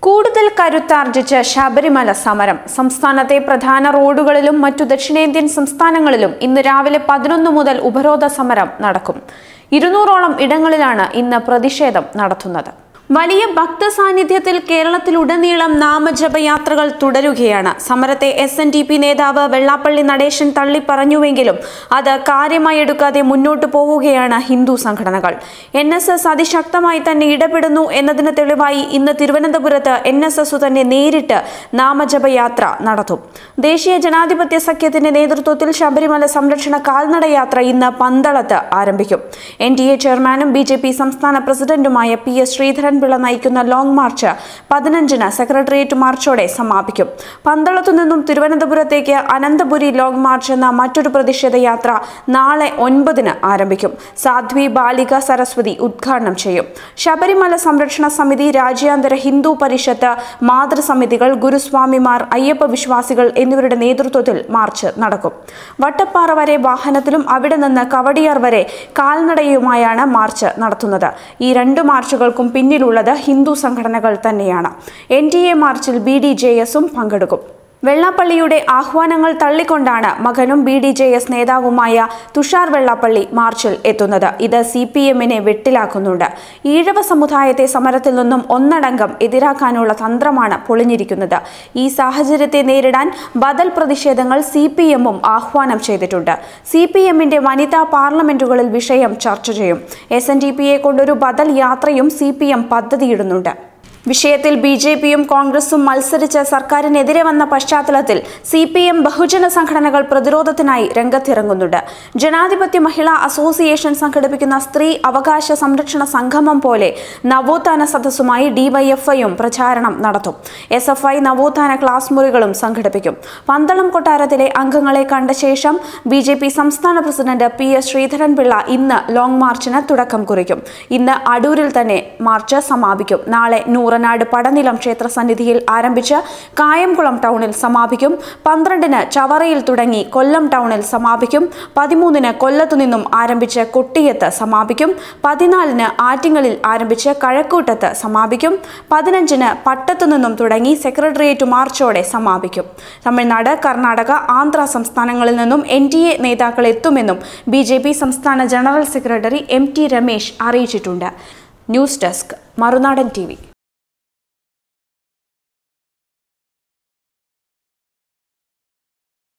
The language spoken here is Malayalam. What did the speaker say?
കൂടുതൽ കരുത്താർജിച്ച് ശബരിമല സമരം സംസ്ഥാനത്തെ പ്രധാന റോഡുകളിലും മറ്റു ദക്ഷിണേന്ത്യൻ സംസ്ഥാനങ്ങളിലും ഇന്ന് രാവിലെ പതിനൊന്ന് മുതൽ ഉപരോധ സമരം നടക്കും ഇരുന്നൂറോളം ഇടങ്ങളിലാണ് ഇന്ന് പ്രതിഷേധം നടത്തുന്നത് വലിയ ഭക്ത സാന്നിധ്യത്തിൽ കേരളത്തിലുടനീളം നാമജപയാത്രകൾ തുടരുകയാണ് സമരത്തെ എസ് എൻ ഡി പി നേതാവ് വെള്ളാപ്പള്ളി നടേശൻ തള്ളിപ്പറഞ്ഞുവെങ്കിലും അത് കാര്യമായി എടുക്കാതെ മുന്നോട്ടു പോവുകയാണ് ഹിന്ദു സംഘടനകൾ എൻ എസ് എസ് അതിശക്തമായി തന്നെ ഇടപെടുന്നു എന്നതിന് തെളിവായി ഇന്ന് തിരുവനന്തപുരത്ത് എൻ എസ് എസ് തന്നെ നേരിട്ട് നാമജപയാത്ര നടത്തും ദേശീയ ജനാധിപത്യ സഖ്യത്തിന്റെ നേതൃത്വത്തിൽ ശബരിമല സംരക്ഷണ കാൽനടയാത്ര ഇന്ന് പന്തളത്ത് ആരംഭിക്കും എൻ ഡി എ ചെയർമാനും ബി ജെ പി സംസ്ഥാന പ്രസിഡന്റുമായ പി എസ് ശ്രീധരൻപിള്ള നയിക്കുന്ന ലോങ് മാർച്ച് പതിനഞ്ചിന് സെക്രട്ടേറിയറ്റ് മാർച്ചോടെ സമാപിക്കും പന്തളത്തു നിന്നും തിരുവനന്തപുരത്തേക്ക് അനന്തപുരി ലോങ് മാർച്ച് എന്ന മറ്റൊരു പ്രതിഷേധ യാത്ര നാളെ ഒൻപതിന് ആരംഭിക്കും സാധ്വി ബാലിക സരസ്വതി ഉദ്ഘാടനം ചെയ്യും ശബരിമല സംരക്ഷണ സമിതി രാജ്യാന്തര ഹിന്ദു പരിഷത്ത് മാതൃസമിതികൾ ഗുരുസ്വാമിമാർ അയ്യപ്പ വിശ്വാസികൾ എന്നിവരുടെ നേതൃത്വത്തിൽ മാർച്ച് നടക്കും വട്ടപ്പാറ വരെ വാഹനത്തിലും അവിടെ നിന്ന് കവടിയാർ വരെ കാൽനടയുമായാണ് മാർച്ച് നടത്തുന്നത് ഈ രണ്ട് മാർച്ചുകൾക്കും പിന്നിലുള്ളത് ഹിന്ദു സംഘടനകൾ തന്നെയാണ് എൻ ഡി എ മാർച്ചിൽ ബി ഡി ജെ എസും പങ്കെടുക്കും വെള്ളാപ്പള്ളിയുടെ ആഹ്വാനങ്ങൾ തള്ളിക്കൊണ്ടാണ് മകനും ബി ഡി ജെ എസ് നേതാവുമായ തുഷാർ വെള്ളാപ്പള്ളി മാർച്ചിൽ എത്തുന്നത് ഇത് സി പി എമ്മിനെ വെട്ടിലാക്കുന്നുണ്ട് ഈഴവ സമുദായത്തെ സമരത്തിൽ നിന്നും ഒന്നടങ്കം എതിരാക്കാനുള്ള തന്ത്രമാണ് പൊളിഞ്ഞിരിക്കുന്നത് ഈ സാഹചര്യത്തെ നേരിടാൻ ബദൽ പ്രതിഷേധങ്ങൾ സി പി എമ്മും ആഹ്വാനം ചെയ്തിട്ടുണ്ട് സി പി എമ്മിന്റെ വനിതാ പാർലമെന്റുകളിൽ വിഷയം ചർച്ച ചെയ്യും എസ് എൻ ഡി പിയെ കൊണ്ടൊരു ബദൽ യാത്രയും സി പി എം പദ്ധതിയിടുന്നുണ്ട് വിഷയത്തിൽ ബി ജെ പിയും കോൺഗ്രസും മത്സരിച്ച് സർക്കാരിനെതിരെ വന്ന പശ്ചാത്തലത്തിൽ സി പി എം ബഹുജന സംഘടനകൾ പ്രതിരോധത്തിനായി രംഗത്തിറങ്ങുന്നുണ്ട് ജനാധിപത്യ മഹിളാ അസോസിയേഷൻ സംഘടിപ്പിക്കുന്ന സ്ത്രീ അവകാശ സംരക്ഷണ സംഗമം പോലെ നവോത്ഥാന സദസ്സുമായി ഡിവൈഎഫ്ഐയും പ്രചാരണം നടത്തും എസ് എഫ് ഐ നവോത്ഥാന ക്ലാസ് മുറികളും സംഘടിപ്പിക്കും പന്തളം കൊട്ടാരത്തിലെ അംഗങ്ങളെ കണ്ട ശേഷം ബി ജെ പി സംസ്ഥാന പ്രസിഡന്റ് പി എസ് ശ്രീധരൻപിള്ള ഇന്ന് ലോങ് മാർച്ചിന് തുടക്കം കുറിക്കും ഇന്ന് അടൂരിൽ തന്നെ മാർച്ച് സമാപിക്കും നാളെ നൂറനാട് പടനിലം ക്ഷേത്ര സന്നിധിയിൽ ആരംഭിച്ച് കായംകുളം ടൗണിൽ സമാപിക്കും പന്ത്രണ്ടിന് ചവറയിൽ തുടങ്ങി കൊല്ലം ടൗണിൽ സമാപിക്കും പതിമൂന്നിന് കൊല്ലത്തു നിന്നും ആരംഭിച്ച് കൊട്ടിയത്ത് സമാപിക്കും പതിനാലിന് ആറ്റിങ്ങലിൽ ആരംഭിച്ച് കഴക്കൂട്ടത്ത് സമാപിക്കും പതിനഞ്ചിന് പട്ടത്തു നിന്നും തുടങ്ങി സെക്രട്ടേറിയറ്റ് മാർച്ചോടെ സമാപിക്കും തമിഴ്നാട് കർണാടക ആന്ധ്ര സംസ്ഥാനങ്ങളിൽ നിന്നും എൻ ഡി എ നേതാക്കൾ എത്തുമെന്നും ബി ജെ പി സംസ്ഥാന general secretary M T Ramesh അറിയിച്ചിട്ടുണ്ട് ന്യൂസ് ഡെസ്ക് മറുനാടൻ ടി